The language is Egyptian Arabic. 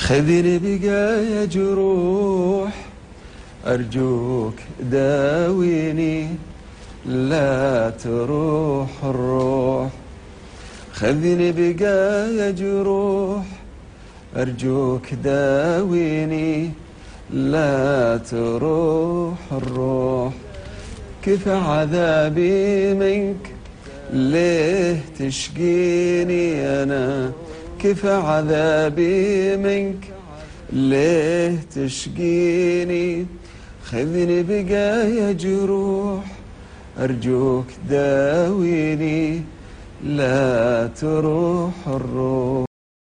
خذني بقايا جروح أرجوك داويني لا تروح الروح خذني بقايا جروح أرجوك داويني لا تروح الروح كيف عذابي منك ليه تشقيني أنا كيف عذابي منك ليه تشقيني خذني بقايا جروح أرجوك داويني لا تروح الروح